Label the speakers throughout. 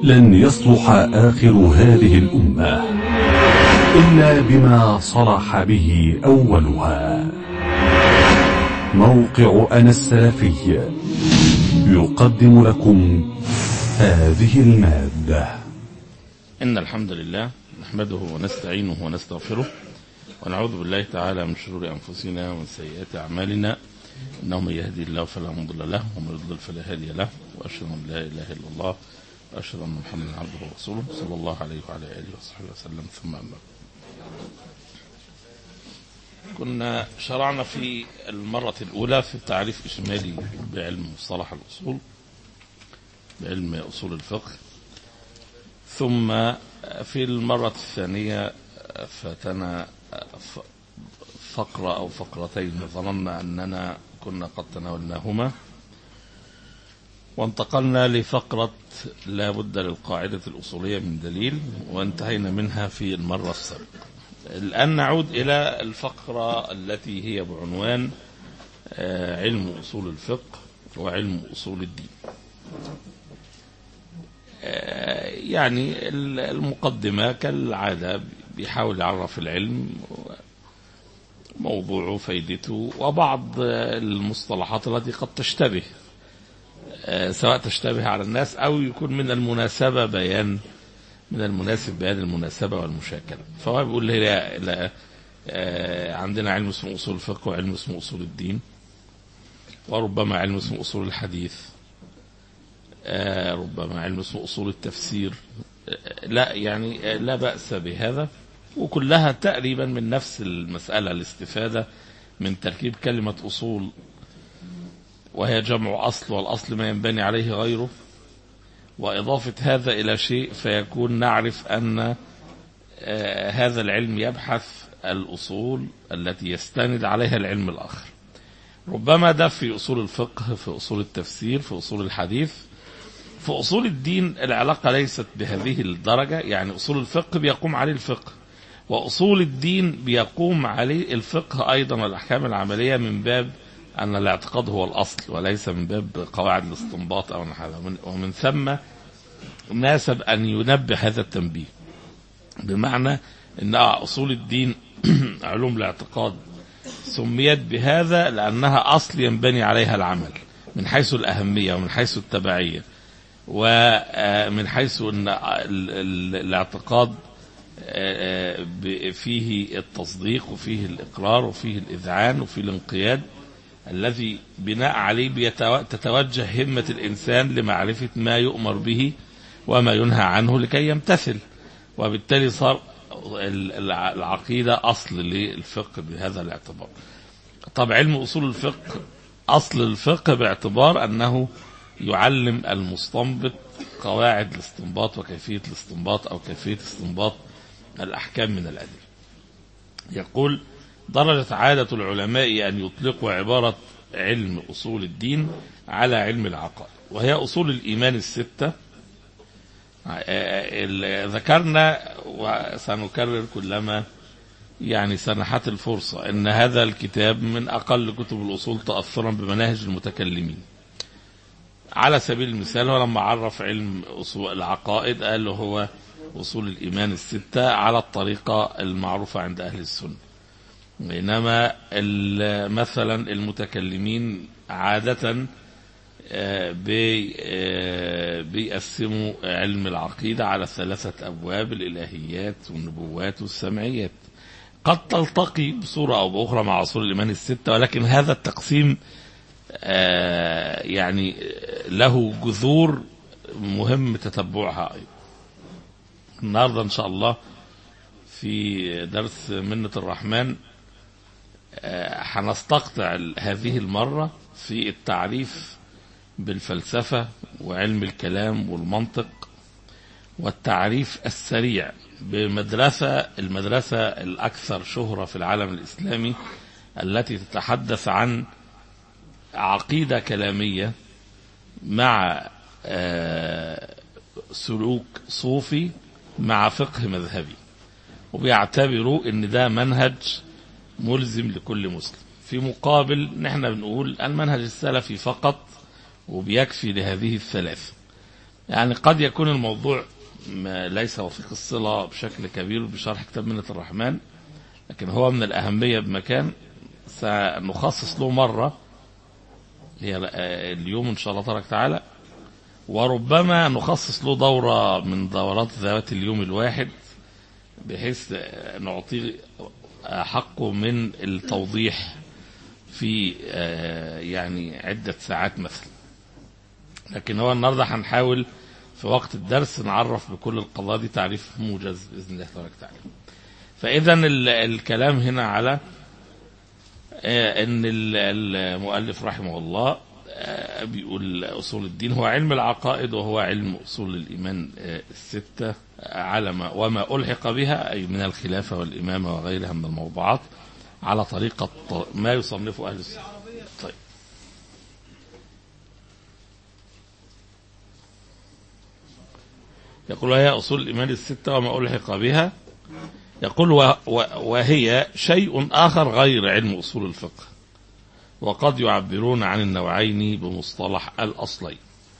Speaker 1: لن يصلح آخر هذه الأمة إلا بما صلح به أولها موقع أنا السلفي يقدم لكم هذه المادة
Speaker 2: إن الحمد لله نحمده ونستعينه ونستغفره ونعوذ بالله تعالى من شرور أنفسنا ومن سيئات أعمالنا إنه من يهدي الله فلا مضل له ومن يضلل فلا هادي له وأشهد أن لا إله إلا الله وأشهد أن محمدا عبده ورسوله صلى الله عليه وعلى آله وصحبه وسلم ثم أما كنا شرعنا في المرة الأولى في تعريف إجمالي بعلم مصطلح الأصول بعلم أصول الفقه ثم في المرة الثانية فاتنا فقرة أو فقرتين ظننا أننا كنا قد تناولناهما وانتقلنا لفقرة لا بد للقاعدة الأصولية من دليل وانتهينا منها في المرة السابقة الآن نعود إلى الفقرة التي هي بعنوان علم أصول الفقه وعلم أصول الدين يعني المقدمة كالعادة بيحاول يعرف العلم موضوعه فايدته وبعض المصطلحات التي قد تشتبه سواء تشتبه على الناس أو يكون من المناسبة بيان من المناسب بيان المناسبة والمشاكلة فهو بيقول لي لا, لا عندنا علم اسمه أصول الفقه وعلم اسمه أصول الدين وربما علم اسمه أصول الحديث ربما علم اسمه أصول التفسير لا يعني لا بأس بهذا وكلها تقريبا من نفس المسألة الاستفادة من تركيب كلمة أصول وهي جمع أصل والأصل ما ينبني عليه غيره وإضافة هذا إلى شيء فيكون نعرف أن هذا العلم يبحث الأصول التي يستند عليها العلم الآخر ربما ده في أصول الفقه في أصول التفسير في أصول الحديث في أصول الدين العلاقة ليست بهذه الدرجة يعني أصول الفقه بيقوم عليه الفقه وأصول الدين بيقوم عليه الفقه أيضا والأحكام العملية من باب أن الاعتقاد هو الأصل وليس من باب قواعد الاستنباط أو نحو ومن ثم ناسب أن ينبه هذا التنبيه بمعنى أن أصول الدين علوم الاعتقاد سميت بهذا لأنها أصل ينبني عليها العمل من حيث الأهمية ومن حيث التبعية ومن حيث أن الاعتقاد فيه التصديق وفيه الإقرار وفيه الإذعان وفيه الانقياد الذي بناء عليه تتوجه همة الإنسان لمعرفة ما يؤمر به وما ينهى عنه لكي يمتثل وبالتالي صار العقيدة أصل للفقه بهذا الاعتبار طب علم أصول الفقه أصل الفقه باعتبار أنه يعلم المستنبط قواعد الاستنباط وكيفية الاستنباط أو كيفية استنباط الأحكام من الأدلة يقول درجة عادة العلماء أن يطلقوا عبارة علم أصول الدين على علم العقائد وهي أصول الإيمان الستة ذكرنا وسنكرر كلما يعني سنحت الفرصة أن هذا الكتاب من أقل كتب الأصول تأثرا بمناهج المتكلمين على سبيل المثال هو لما عرف علم أصول العقائد قال له هو أصول الإيمان الستة على الطريقة المعروفة عند أهل السنة بينما مثلا المتكلمين عادة بيقسموا علم العقيدة على ثلاثة أبواب الإلهيات والنبوات والسمعيات قد تلتقي بصورة أو بأخرى مع أصول الإيمان الستة ولكن هذا التقسيم يعني له جذور مهم تتبعها أيضا النهاردة إن شاء الله في درس منة الرحمن هنستقطع هذه المرة في التعريف بالفلسفة وعلم الكلام والمنطق والتعريف السريع بمدرسة المدرسة الأكثر شهرة في العالم الإسلامي التي تتحدث عن عقيدة كلامية مع سلوك صوفي مع فقه مذهبي وبيعتبروا ان ده منهج ملزم لكل مسلم في مقابل نحن بنقول المنهج السلفي فقط وبيكفي لهذه الثلاث يعني قد يكون الموضوع ما ليس وثيق الصلة بشكل كبير بشرح كتاب منة الرحمن لكن هو من الأهمية بمكان سنخصص له مرة هي اليوم إن شاء الله تبارك تعالى وربما نخصص له دورة من دورات ذوات اليوم الواحد بحيث نعطيه حقه من التوضيح في يعني عدة ساعات مثلا لكن هو النهارده هنحاول في وقت الدرس نعرف بكل القضايا دي تعريف موجز باذن الله تبارك وتعالى. فاذا الكلام هنا على ان المؤلف رحمه الله بيقول اصول الدين هو علم العقائد وهو علم اصول الايمان السته على ما وما الحق بها اي من الخلافه والامامه وغيرها من الموضوعات على طريقه ما يصنفه اهل السنه. طيب. يقول وهي أصول الإيمان الستة وما ألحق بها يقول وهي شيء آخر غير علم أصول الفقه وقد يعبرون عن النوعين بمصطلح الأصلين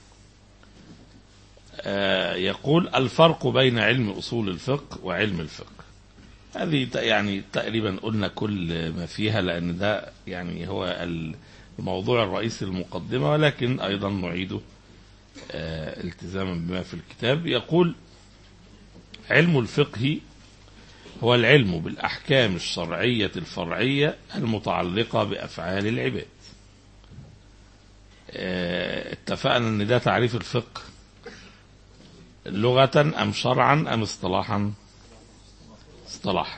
Speaker 2: يقول الفرق بين علم أصول الفقه وعلم الفقه هذه يعني تقريبا قلنا كل ما فيها لأن ده يعني هو الموضوع الرئيسي للمقدمة ولكن أيضا نعيده التزاما بما في الكتاب يقول علم الفقه هو العلم بالأحكام الشرعية الفرعية المتعلقة بأفعال العباد اتفقنا ان ده تعريف الفقه لغة أم شرعا أم اصطلاحا اصطلاحا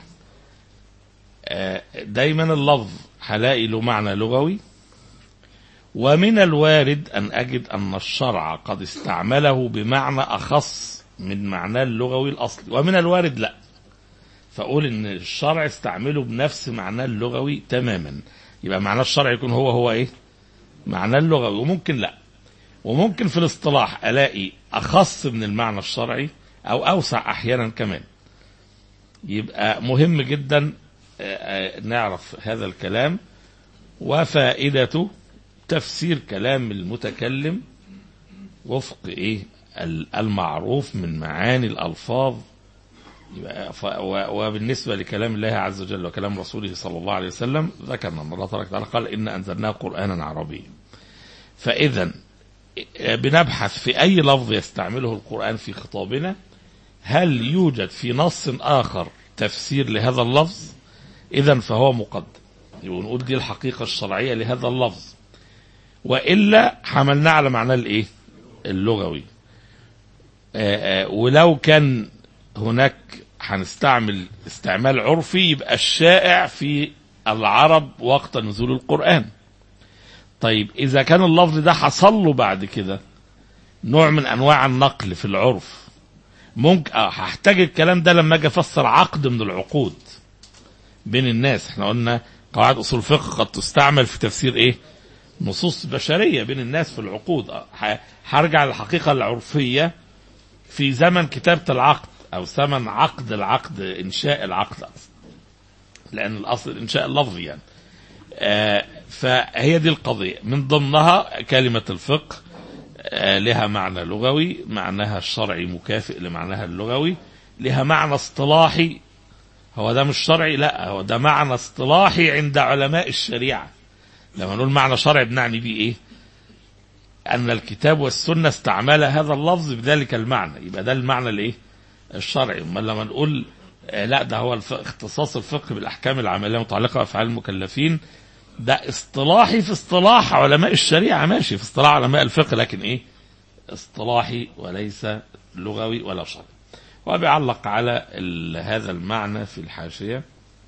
Speaker 2: دايما اللفظ هلاقي له معنى لغوي ومن الوارد أن أجد أن الشرع قد استعمله بمعنى أخص من معناه اللغوي الأصلي ومن الوارد لا فأقول أن الشرع استعمله بنفس معناه اللغوي تماما يبقى معناه الشرع يكون هو هو إيه معناه اللغوي وممكن لا وممكن في الاصطلاح ألاقي أخص من المعنى الشرعي أو أوسع أحيانا كمان يبقى مهم جدا نعرف هذا الكلام وفائدته تفسير كلام المتكلم وفق ايه المعروف من معاني الالفاظ وبالنسبه لكلام الله عز وجل وكلام رسوله صلى الله عليه وسلم ذكرنا ان الله تبارك وتعالى قال ان انزلناه قرانا عربيا فاذا بنبحث في اي لفظ يستعمله القران في خطابنا هل يوجد في نص اخر تفسير لهذا اللفظ اذا فهو مقدم يبقى نقول دي الحقيقه الشرعيه لهذا اللفظ والا حملناه على معناه الايه اللغوي آآ آآ ولو كان هناك هنستعمل استعمال عرفي يبقى الشائع في العرب وقت نزول القرآن طيب إذا كان اللفظ ده حصل له بعد كده نوع من أنواع النقل في العرف ممكن اه هحتاج الكلام ده لما اجي افسر عقد من العقود بين الناس احنا قلنا قواعد اصول الفقه قد تستعمل في تفسير ايه نصوص بشريه بين الناس في العقود هرجع للحقيقه العرفيه في زمن كتابه العقد او زمن عقد العقد انشاء العقد لان الاصل الانشاء اللفظي يعني آه فهي دي القضيه من ضمنها كلمه الفقه آه لها معنى لغوي معناها الشرعي مكافئ لمعناها اللغوي لها معنى اصطلاحي هو ده مش شرعي لا هو ده معنى اصطلاحي عند علماء الشريعه لما نقول معنى شرعي بنعني بيه ايه ان الكتاب والسنه استعمل هذا اللفظ بذلك المعنى يبقى ده المعنى الايه الشرعي امال لما نقول آه لا ده هو اختصاص الفقه بالاحكام العمليه المتعلقه بافعال المكلفين ده اصطلاحي في اصطلاح علماء الشريعه ماشي في اصطلاح علماء الفقه لكن ايه اصطلاحي وليس لغوي ولا شرعي وبيعلق على هذا المعنى في الحاشيه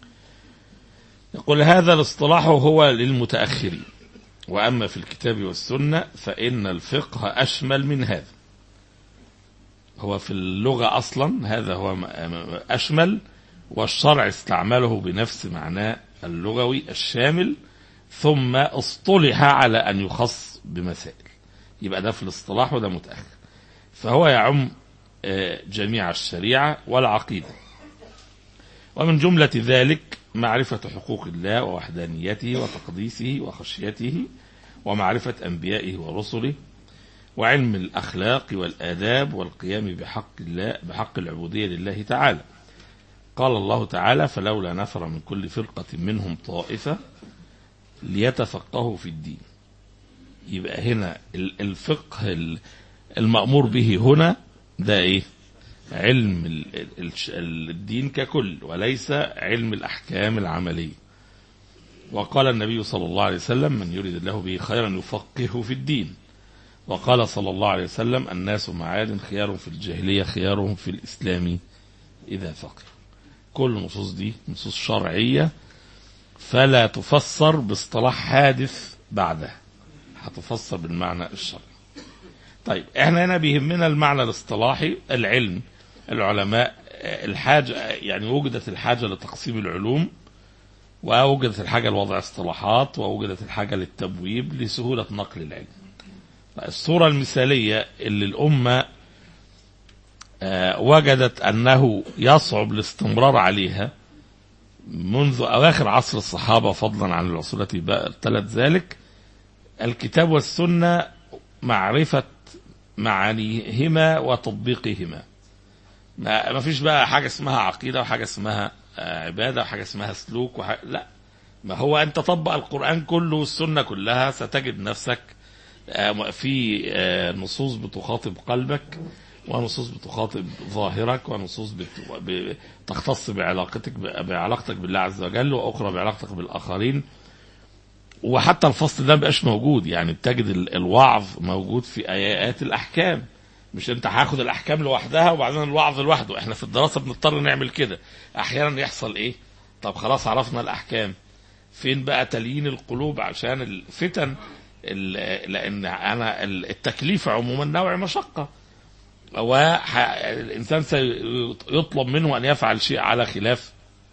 Speaker 2: يقول هذا الاصطلاح هو للمتأخرين وأما في الكتاب والسنة فإن الفقه أشمل من هذا هو في اللغة أصلا هذا هو أشمل والشرع استعمله بنفس معناه اللغوي الشامل ثم اصطلح على أن يخص بمسائل يبقى ده في الاصطلاح وده متأخر فهو يعم جميع الشريعة والعقيدة ومن جملة ذلك معرفة حقوق الله ووحدانيته وتقديسه وخشيته ومعرفة أنبيائه ورسله وعلم الأخلاق والآداب والقيام بحق الله بحق العبودية لله تعالى قال الله تعالى فلولا نفر من كل فرقة منهم طائفة ليتفقهوا في الدين يبقى هنا ال- الفقه ال- المأمور به هنا ده ايه علم ال- ال- ال- الدين ككل وليس علم الأحكام العملية وقال النبي صلى الله عليه وسلم من يريد الله به خيرا يفقهه في الدين وقال صلى الله عليه وسلم الناس معاد خيار في الجاهلية خيارهم في الإسلام إذا فقه كل النصوص دي نصوص شرعية فلا تفسر باصطلاح حادث بعدها هتفسر بالمعنى الشرعي طيب احنا هنا بيهمنا المعنى الاصطلاحي العلم العلماء آه، الحاجة يعني وجدت الحاجة لتقسيم العلوم ووجدت الحاجة لوضع اصطلاحات ووجدت الحاجة للتبويب لسهولة نقل العلم الصورة المثالية اللي الأمة آه، وجدت أنه يصعب الاستمرار عليها منذ أواخر عصر الصحابة فضلا عن العصور التي تلت ذلك الكتاب والسنة معرفة معانيهما وتطبيقهما ما ما فيش بقى حاجة اسمها عقيدة وحاجة اسمها آه، عبادة وحاجة اسمها سلوك وحاجة لا ما هو أنت طبق القرآن كله والسنة كلها ستجد نفسك آه، في آه، نصوص بتخاطب قلبك ونصوص بتخاطب ظاهرك ونصوص بت- ب- تختص بعلاقتك بعلاقتك بالله عز وجل واخرى بعلاقتك بالاخرين وحتى الفصل ده مبقاش موجود يعني بتجد ال- الوعظ موجود في ايات الاحكام مش انت هاخد الاحكام لوحدها وبعدين الوعظ لوحده احنا في الدراسه بنضطر نعمل كده احيانا يحصل ايه طب خلاص عرفنا الاحكام فين بقى تليين القلوب عشان الفتن ال- لان انا ال- التكليف عموما نوع مشقه والإنسان سيطلب منه أن يفعل شيء على خلاف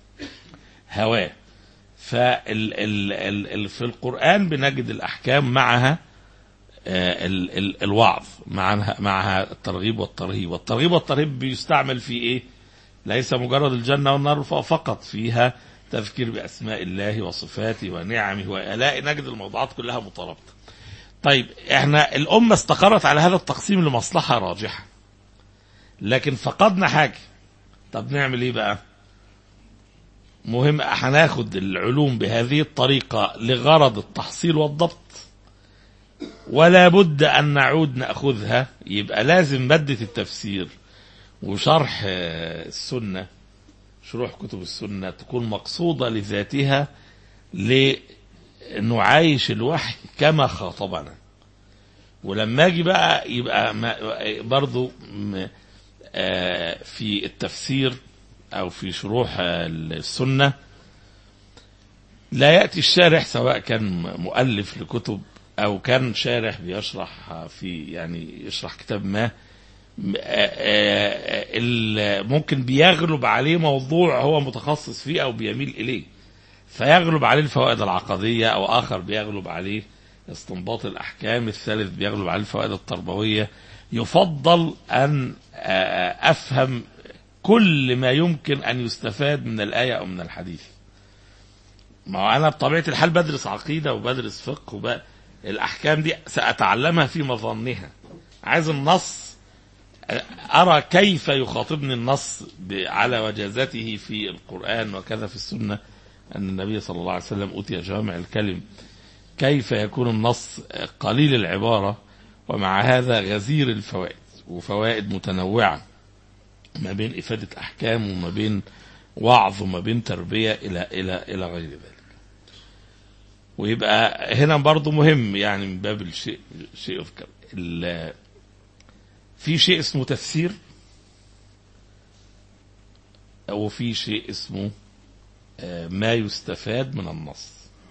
Speaker 2: هواه فال ال ال ال في القرآن بنجد الأحكام معها آه، ال ال الوعظ معها معها الترغيب والترهيب والترغيب والترهيب بيستعمل في إيه ليس مجرد الجنة والنار فقط فيها تذكير بأسماء الله وصفاته ونعمه وآلائه نجد الموضوعات كلها مترابطة طيب احنا الأمة استقرت على هذا التقسيم لمصلحة راجحة لكن فقدنا حاجة طب نعمل ايه بقى مهم هناخد العلوم بهذه الطريقة لغرض التحصيل والضبط ولا بد أن نعود نأخذها يبقى لازم مادة التفسير وشرح آه، السنة شروح كتب السنة تكون مقصودة لذاتها لنعايش الوحي كما خاطبنا ولما اجي بقى يبقى ما برضو م- آه، في التفسير او في شروح آه، السنه لا ياتي الشارح سواء كان مؤلف لكتب او كان شارح بيشرح في يعني يشرح كتاب ما م- آه، آه، ال- ممكن بيغلب عليه موضوع هو متخصص فيه او بيميل اليه فيغلب عليه الفوائد العقديه او اخر بيغلب عليه استنباط الاحكام الثالث بيغلب عليه الفوائد التربويه يفضل ان آه، افهم كل ما يمكن ان يستفاد من الايه او من الحديث ما هو انا بطبيعه الحال بدرس عقيده وبدرس فقه وب... الاحكام دي ساتعلمها في مظنها عايز النص ارى كيف يخاطبني النص ب- على وجازته في القران وكذا في السنه ان النبي صلى الله عليه وسلم اوتي جوامع الكلم كيف يكون النص قليل العباره ومع هذا غزير الفوائد وفوائد متنوعه ما بين افاده احكام وما بين وعظ وما بين تربيه الى الى الى غير ذلك. ويبقى هنا برضو مهم يعني من باب الشيء شيء يذكر ال- في شيء اسمه تفسير وفي شيء اسمه آه، ما يستفاد من النص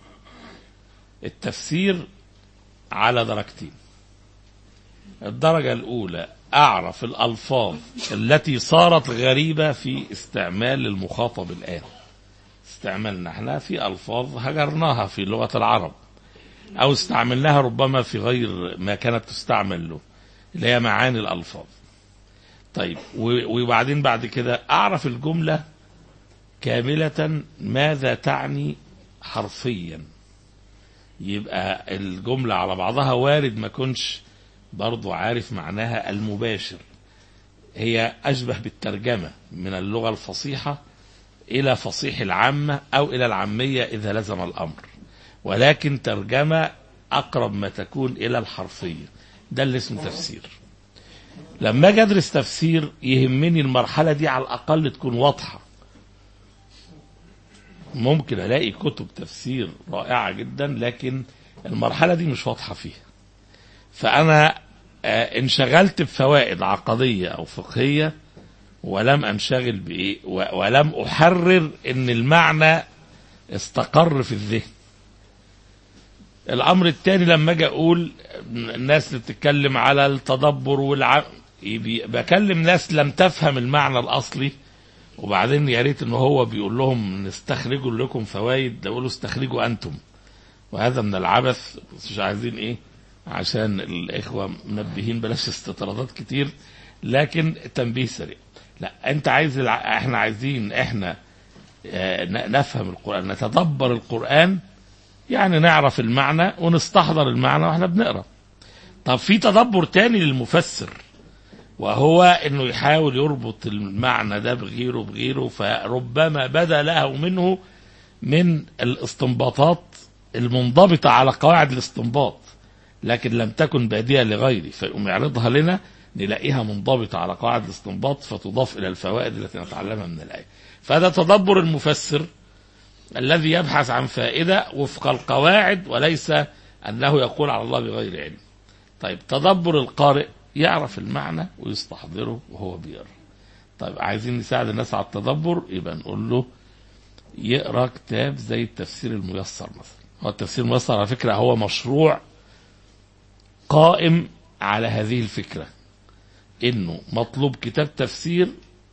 Speaker 2: التفسير على درجتين الدرجة الأولى أعرف الألفاظ التي صارت غريبة في استعمال المخاطب الآن استعملنا احنا في ألفاظ هجرناها في لغة العرب أو استعملناها ربما في غير ما كانت تستعمل له اللي هي معاني الألفاظ طيب و- وبعدين بعد كده أعرف الجملة كاملة ماذا تعني حرفيا يبقى الجملة على بعضها وارد ما كنش برضو عارف معناها المباشر هي أشبه بالترجمة من اللغة الفصيحة إلى فصيح العامة أو إلى العامية إذا لزم الأمر ولكن ترجمة أقرب ما تكون إلى الحرفية ده اللي اسمه تفسير لما أجي أدرس تفسير يهمني المرحلة دي على الأقل تكون واضحة ممكن ألاقي كتب تفسير رائعة جدا لكن المرحلة دي مش واضحة فيها فأنا آه، انشغلت بفوائد عقدية أو فقهية ولم أنشغل بإيه و- ولم أحرر إن المعنى استقر في الذهن الأمر الثاني لما أجي أقول الناس اللي بتتكلم على التدبر والع يبي- بكلم ناس لم تفهم المعنى الأصلي وبعدين يا ريت ان هو بيقول لهم نستخرجوا لكم فوائد ده يقولوا استخرجوا انتم وهذا من العبث بس مش عايزين ايه عشان الاخوه منبهين بلاش استطرادات كتير لكن تنبيه سريع لا انت عايز الع... احنا عايزين احنا آه، ن- نفهم القران نتدبر القران يعني نعرف المعنى ونستحضر المعنى واحنا بنقرا طب في تدبر تاني للمفسر وهو انه يحاول يربط المعنى ده بغيره بغيره فربما بدا له منه من الاستنباطات المنضبطه على قواعد الاستنباط لكن لم تكن باديه لغيره فيقوم يعرضها لنا نلاقيها منضبطه على قواعد الاستنباط فتضاف الى الفوائد التي نتعلمها من الايه فهذا تدبر المفسر الذي يبحث عن فائده وفق القواعد وليس انه يقول على الله بغير علم طيب تدبر القارئ يعرف المعنى ويستحضره وهو بيقرا طيب عايزين نساعد الناس على التدبر يبقى نقول له يقرا كتاب زي التفسير الميسر مثلا هو التفسير الميسر على فكره هو مشروع قائم على هذه الفكره انه مطلوب كتاب تفسير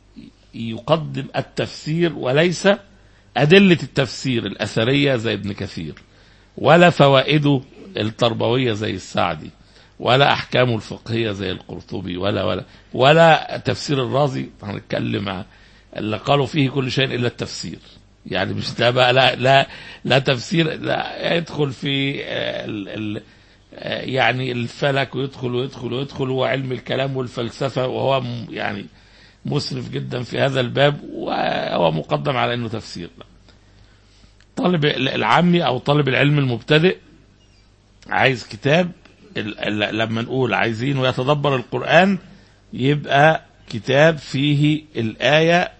Speaker 2: يقدم التفسير وليس ادله التفسير الاثريه زي ابن كثير ولا فوائده التربويه زي السعدي ولا احكامه الفقهيه زي القرطبي ولا ولا ولا تفسير الرازي هنتكلم عن اللي قالوا فيه كل شيء الا التفسير يعني مش ده بقى لا لا لا تفسير لا يدخل في آه، ال ال آه، يعني الفلك ويدخل ويدخل ويدخل وعلم الكلام والفلسفه وهو م- يعني مسرف جدا في هذا الباب وهو مقدم على انه تفسير طالب العامي او طالب العلم المبتدئ عايز كتاب ال- ال- لما نقول عايزين ويتدبر القرآن يبقى كتاب فيه الآية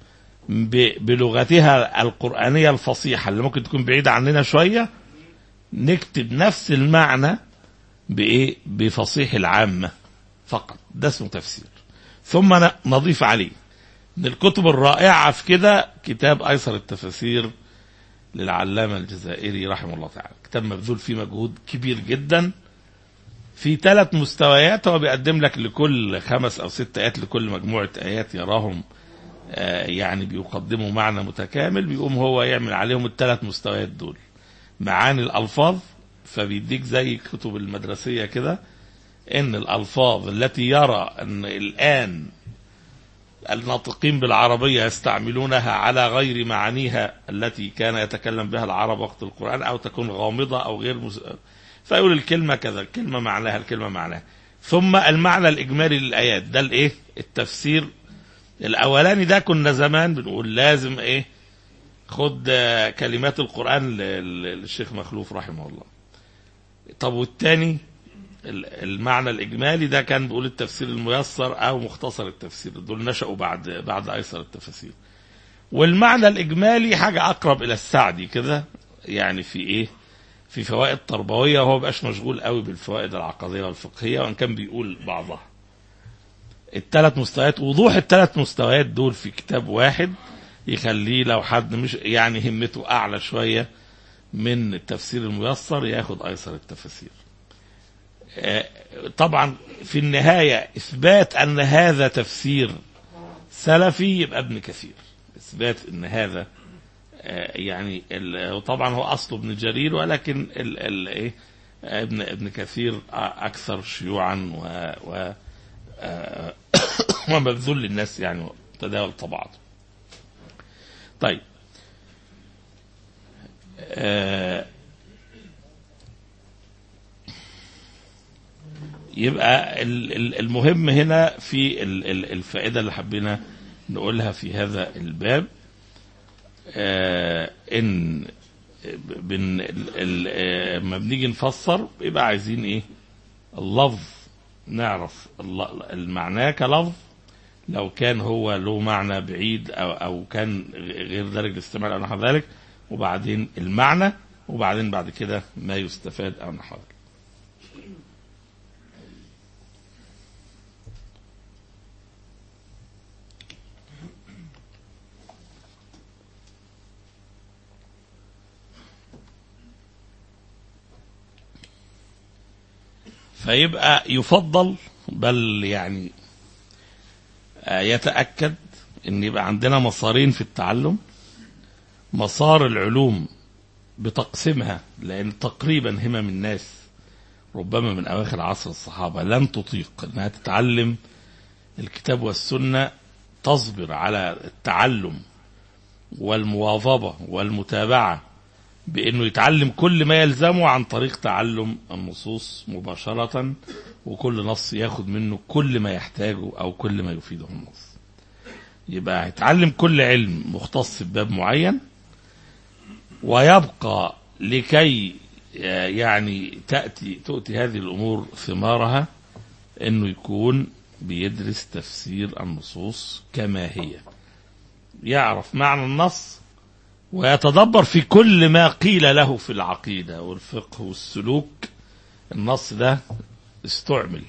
Speaker 2: ب- بلغتها القرآنية الفصيحة اللي ممكن تكون بعيدة عننا شوية نكتب نفس المعنى بإيه بفصيح العامة فقط ده اسمه تفسير ثم ن- نضيف عليه من الكتب الرائعة في كده كتاب أيسر التفاسير للعلامة الجزائري رحمه الله تعالى كتاب مبذول فيه مجهود كبير جدا في ثلاث مستويات هو بيقدم لك لكل خمس او ست ايات لكل مجموعه ايات يراهم آه، يعني بيقدموا معنى متكامل بيقوم هو يعمل عليهم الثلاث مستويات دول معاني الالفاظ فبيديك زي الكتب المدرسيه كده ان الالفاظ التي يرى ان الان الناطقين بالعربية يستعملونها على غير معانيها التي كان يتكلم بها العرب وقت القرآن أو تكون غامضة أو غير مز... فيقول الكلمة كذا الكلمة معناها الكلمة معناها ثم المعنى الإجمالي للآيات ده الإيه التفسير الأولاني ده كنا زمان بنقول لازم إيه خد آه، كلمات القرآن لل- للشيخ مخلوف رحمه الله طب والتاني ال- المعنى الإجمالي ده كان بيقول التفسير الميسر أو مختصر التفسير دول نشأوا بعد بعد أيسر التفاسير والمعنى الإجمالي حاجة أقرب إلى السعدي كده يعني في إيه في فوائد تربوية وهو بقاش مشغول قوي بالفوائد العقدية والفقهية وإن كان بيقول بعضها الثلاث مستويات وضوح الثلاث مستويات دول في كتاب واحد يخليه لو حد مش يعني همته أعلى شوية من التفسير الميسر ياخد أيسر التفاسير آه، طبعا في النهاية إثبات أن هذا تفسير سلفي يبقى ابن كثير إثبات أن هذا آه، يعني ال- طبعا هو أصله ابن جرير ولكن ال ال إيه آه، ابن ابن كثير آه، أكثر شيوعا و, و آه، ومبذول للناس يعني تداول طبعته طيب آه، يبقى ال- ال- المهم هنا في ال- ال- الفائدة اللي حبينا نقولها في هذا الباب آه ان بن ال- ال- آه، لما بنيجي نفسر يبقى عايزين ايه اللفظ نعرف الل- المعناه كلفظ لو كان هو له معنى بعيد او او كان غير دارج الاستعمال او نحو ذلك وبعدين المعنى وبعدين بعد كده ما يستفاد او نحو ذلك فيبقى يفضل بل يعني آه، يتأكد ان يبقى عندنا مسارين في التعلم مسار العلوم بتقسيمها لان تقريبا همم الناس ربما من اواخر عصر الصحابه لن تطيق انها تتعلم الكتاب والسنه تصبر على التعلم والمواظبه والمتابعه بانه يتعلم كل ما يلزمه عن طريق تعلم النصوص مباشره وكل نص ياخد منه كل ما يحتاجه او كل ما يفيده النص يبقى يتعلم كل علم مختص بباب معين ويبقى لكي آه، يعني تأتي تؤتي هذه الأمور ثمارها أنه يكون بيدرس تفسير النصوص كما هي يعرف معنى النص ويتدبر في كل ما قيل له في العقيدة والفقه والسلوك النص ده استعمل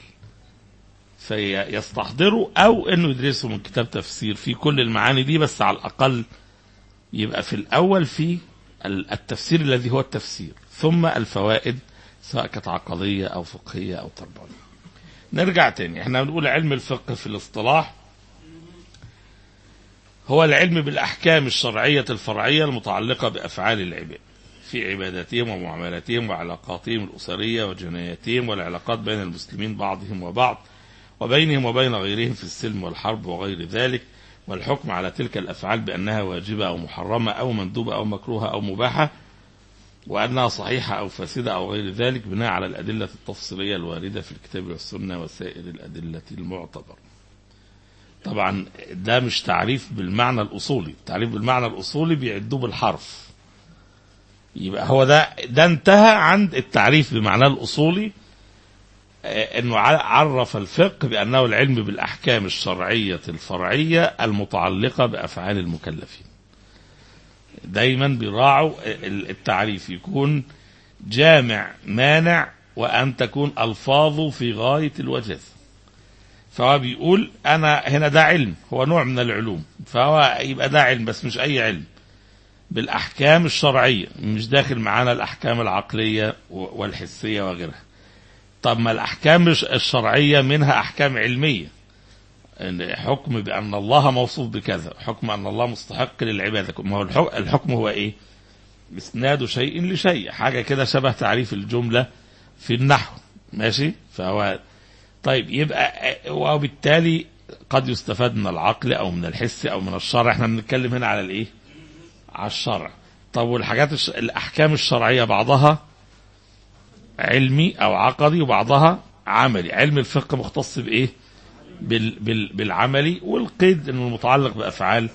Speaker 2: فيستحضره أو أنه يدرسه من كتاب تفسير في كل المعاني دي بس على الأقل يبقى في الأول في ال- التفسير الذي هو التفسير ثم الفوائد سواء كانت عقدية أو فقهية أو تربوية نرجع تاني احنا بنقول علم الفقه في الاصطلاح هو العلم بالأحكام الشرعية الفرعية المتعلقة بأفعال العباد في عباداتهم ومعاملاتهم وعلاقاتهم الأسرية وجناياتهم والعلاقات بين المسلمين بعضهم وبعض وبينهم وبين غيرهم في السلم والحرب وغير ذلك والحكم على تلك الأفعال بأنها واجبة أو محرمة أو مندوبة أو مكروهة أو مباحة وأنها صحيحة أو فاسدة أو غير ذلك بناء على الأدلة التفصيلية الواردة في الكتاب والسنة وسائر الأدلة المعتبرة طبعا ده مش تعريف بالمعنى الأصولي التعريف بالمعنى الأصولي بيعدوه بالحرف يبقى هو ده ده انتهى عند التعريف بمعناه الأصولي آه، انه ع- عرف الفقه بانه العلم بالاحكام الشرعيه الفرعيه المتعلقه بافعال المكلفين. دايما بيراعوا ال- التعريف يكون جامع مانع وان تكون الفاظه في غايه الوجاز. فهو بيقول انا هنا ده علم هو نوع من العلوم فهو يبقى ده علم بس مش اي علم بالاحكام الشرعيه مش داخل معانا الاحكام العقليه و- والحسيه وغيرها. طب ما الأحكام الش- الشرعية منها أحكام علمية إن حكم بأن الله موصوف بكذا حكم أن الله مستحق للعبادة ما هو الحكم, الحكم هو إيه إسناد شيء لشيء حاجة كده شبه تعريف الجملة في النحو ماشي فهو طيب يبقى وبالتالي قد يستفاد من العقل أو من الحس أو من الشرع احنا بنتكلم هنا على الإيه على الشرع طب والحاجات الش... الأحكام الشرعية بعضها علمي او عقدي وبعضها عملي علم الفقه مختص بايه بال بال بالعملي والقيد انه متعلق بافعال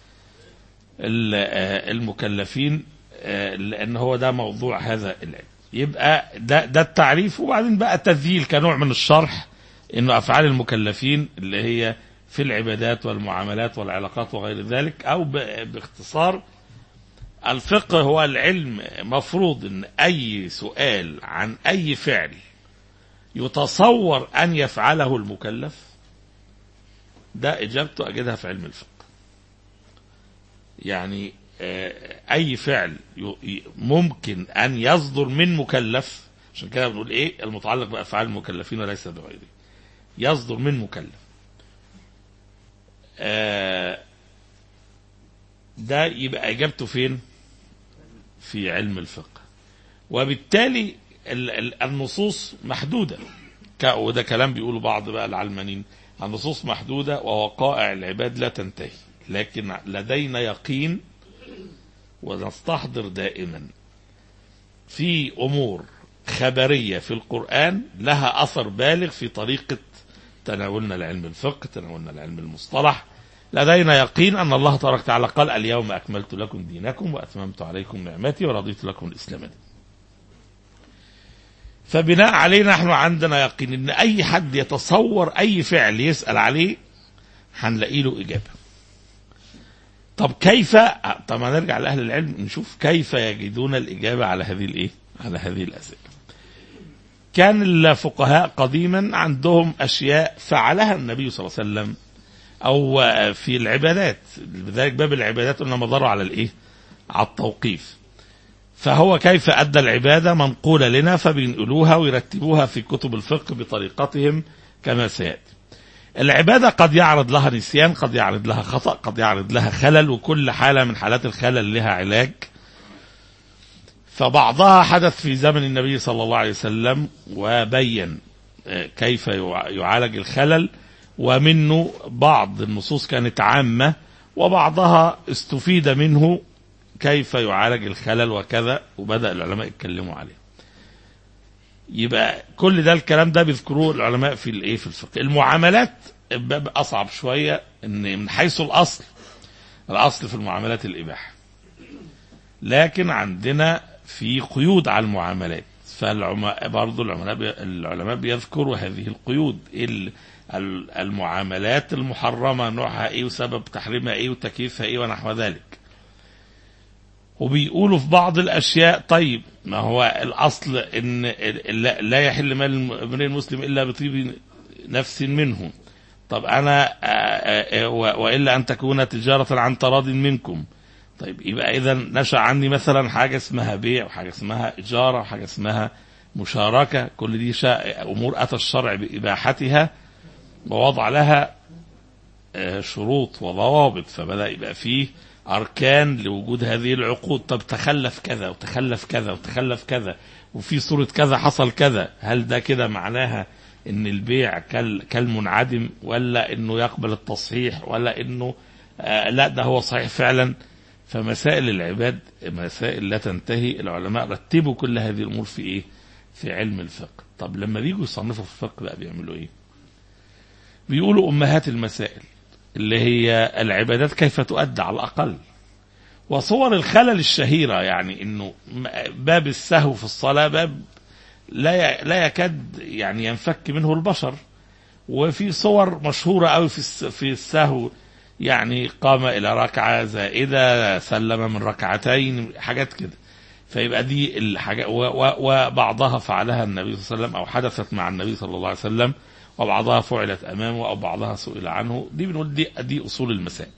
Speaker 2: ال- آه، المكلفين آه، لان هو ده موضوع هذا العلم يبقى ده ده التعريف وبعدين بقى تذييل كنوع من الشرح انه افعال المكلفين اللي هي في العبادات والمعاملات والعلاقات وغير ذلك او ب- باختصار الفقه هو العلم مفروض ان اي سؤال عن اي فعل يتصور ان يفعله المكلف ده اجابته اجدها في علم الفقه يعني آه، اي فعل ي- ي- ممكن ان يصدر من مكلف عشان كده بنقول ايه المتعلق بافعال المكلفين وليس بغيره يصدر من مكلف آه، ده يبقى اجابته فين في علم الفقه وبالتالي ال- ال- النصوص محدودة ك- وده كلام بيقوله بعض بقى العلمانيين النصوص محدودة ووقائع العباد لا تنتهي لكن لدينا يقين ونستحضر دائما في أمور خبرية في القرآن لها أثر بالغ في طريقة تناولنا العلم الفقه تناولنا العلم المصطلح لدينا يقين أن الله تبارك وتعالى قال اليوم أكملت لكم دينكم وأتممت عليكم نعمتي ورضيت لكم الإسلام دين فبناء عليه نحن عندنا يقين ان اي حد يتصور اي فعل يسال عليه هنلاقي له اجابه. طب كيف طب نرجع لاهل العلم نشوف كيف يجدون الاجابه على هذه الايه؟ على هذه الاسئله. كان الفقهاء قديما عندهم اشياء فعلها النبي صلى الله عليه وسلم او في العبادات لذلك باب العبادات قلنا مداره على الايه؟ على التوقيف. فهو كيف أدى العبادة منقولة لنا فبينقلوها ويرتبوها في كتب الفقه بطريقتهم كما سيأتي العبادة قد يعرض لها نسيان قد يعرض لها خطأ قد يعرض لها خلل وكل حالة من حالات الخلل لها علاج فبعضها حدث في زمن النبي صلى الله عليه وسلم وبين كيف يعالج الخلل ومنه بعض النصوص كانت عامة وبعضها استفيد منه كيف يعالج الخلل وكذا وبدأ العلماء يتكلموا عليه يبقى كل ده الكلام ده بيذكروه العلماء في الايه في الفقه المعاملات باب اصعب شويه ان من حيث الاصل الاصل في المعاملات الاباحه لكن عندنا في قيود على المعاملات فالعلماء برضه العلماء بي العلماء بيذكروا هذه القيود المعاملات المحرمه نوعها ايه وسبب تحريمها ايه وتكييفها ايه ونحو ذلك وبيقولوا في بعض الاشياء طيب ما هو الاصل ان لا يحل مال امرئ مسلم الا بطيب نفس منه طب انا والا ان تكون تجاره عن تراض منكم طيب يبقى اذا نشا عني مثلا حاجه اسمها بيع وحاجه اسمها اجاره وحاجه اسمها مشاركه كل دي شاء امور اتى الشرع باباحتها ووضع لها شروط وضوابط فبدا يبقى فيه أركان لوجود هذه العقود طب تخلف كذا وتخلف كذا وتخلف كذا وفي صورة كذا حصل كذا هل ده كده معناها ان البيع كالمنعدم ولا انه يقبل التصحيح ولا انه آه لا ده هو صحيح فعلا فمسائل العباد مسائل لا تنتهي العلماء رتبوا كل هذه الامور في ايه في علم الفقه طب لما بيجوا يصنفوا في الفقه بقى بيعملوا ايه بيقولوا امهات المسائل اللي هي العبادات كيف تؤدى على الأقل وصور الخلل الشهيرة يعني أنه باب السهو في الصلاة باب لا لا يكاد يعني ينفك منه البشر وفي صور مشهورة أوي في في السهو يعني قام إلى ركعة زائدة سلم من ركعتين حاجات كده فيبقى دي الحاجات وبعضها فعلها النبي صلى الله عليه وسلم أو حدثت مع النبي صلى الله عليه وسلم وبعضها فعلت امامه او بعضها سئل عنه دي بنقول دي دي اصول المسائل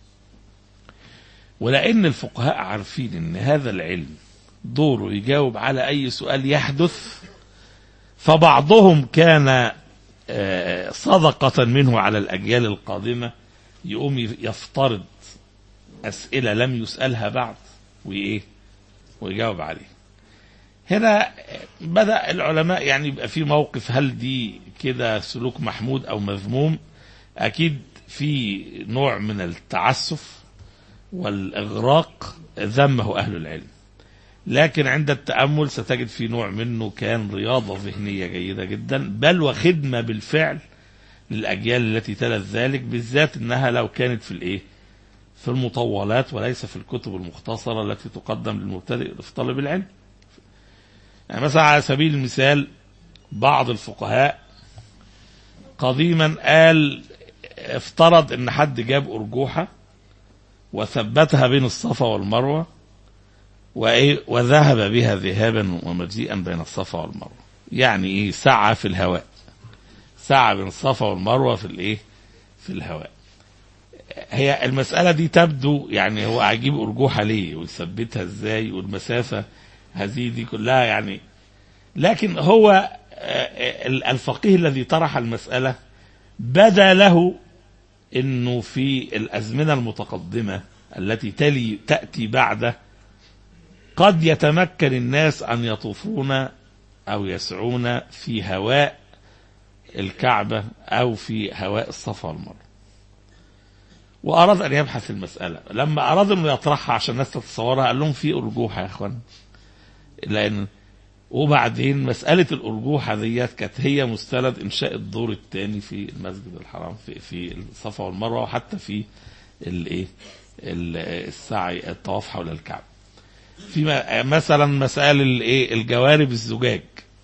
Speaker 2: ولان الفقهاء عارفين ان هذا العلم دوره يجاوب على اي سؤال يحدث فبعضهم كان صدقة منه على الأجيال القادمة يقوم يفترض أسئلة لم يسألها بعد وإيه ويجاوب عليه هنا بدأ العلماء يعني يبقى في موقف هل دي كده سلوك محمود أو مذموم أكيد في نوع من التعسف والإغراق ذمه أهل العلم لكن عند التأمل ستجد في نوع منه كان رياضة ذهنية جيدة جدا بل وخدمة بالفعل للأجيال التي تلت ذلك بالذات أنها لو كانت في الإيه في المطولات وليس في الكتب المختصرة التي تقدم للمبتدئ في طالب العلم يعني مثلا على سبيل المثال بعض الفقهاء قديما قال افترض ان حد جاب ارجوحه وثبتها بين الصفا والمروه وايه وذهب بها ذهابا ومجيئا بين الصفا والمروه يعني ايه سعى في الهواء سعى بين الصفا والمروه في الايه في الهواء هي المساله دي تبدو يعني هو هيجيب ارجوحه ليه ويثبتها ازاي والمسافه هذه دي كلها يعني لكن هو الفقيه الذي طرح المسألة بدا له انه في الازمنة المتقدمة التي تلي تأتي بعده قد يتمكن الناس ان يطوفون او يسعون في هواء الكعبة او في هواء الصفا والمروة واراد ان يبحث المسألة لما اراد انه يطرحها عشان الناس تتصورها قال لهم في ارجوحة يا اخوان لان وبعدين مسألة الأرجوحة ديت كانت هي مستند إنشاء الدور الثاني في المسجد الحرام في في الصفا والمروة وحتى في الإيه ال- السعي الطواف حول الكعبة. في م- مثلا مسائل الإيه الجوارب الزجاج.